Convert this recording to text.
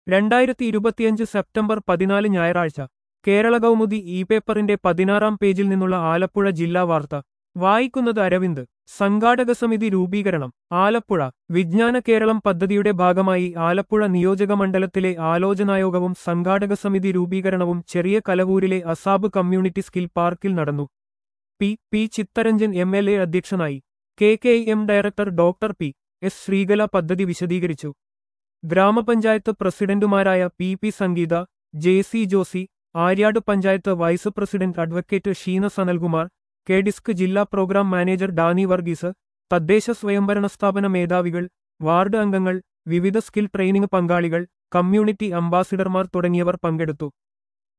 രണ്ടായിരത്തി ഇരുപത്തിയഞ്ച് സെപ്റ്റംബർ പതിനാല് ഞായറാഴ്ച കേരള കൗമുദി ഇ പേപ്പറിന്റെ പതിനാറാം പേജിൽ നിന്നുള്ള ആലപ്പുഴ ജില്ലാ വാർത്ത വായിക്കുന്നത് അരവിന്ദ് സംഘാടക സമിതി രൂപീകരണം ആലപ്പുഴ വിജ്ഞാന കേരളം പദ്ധതിയുടെ ഭാഗമായി ആലപ്പുഴ നിയോജക മണ്ഡലത്തിലെ ആലോചനായോഗവും സംഘാടക സമിതി രൂപീകരണവും ചെറിയ കലവൂരിലെ അസാബ് കമ്മ്യൂണിറ്റി സ്കിൽ പാർക്കിൽ നടന്നു P P Chittaranjan M L A അധ്യക്ഷനായി K K M director doctor P S Sreekala പദ്ധതി വിശദീകരിച്ചു ഗ്രാമപഞ്ചായത്ത് പ്രസിഡന്റുമാരായ P P Sangeetha J C Josy Aryad panchayat vice president advocate Sheena Sanalkumar K DISC ജില്ലാ പ്രോഗ്രാം മാനേജർ ഡാനി വർഗീസ് തദ്ദേശ സ്വയംഭരണ സ്ഥാപന മേധാവികൾ വാർഡ് അംഗങ്ങൾ വിവിധ സ്കിൽ ട്രെയിനിംഗ് പങ്കാളികൾ കമ്മ്യൂണിറ്റി അംബാസിഡർമാർ തുടങ്ങിയവർ പങ്കെടുത്തു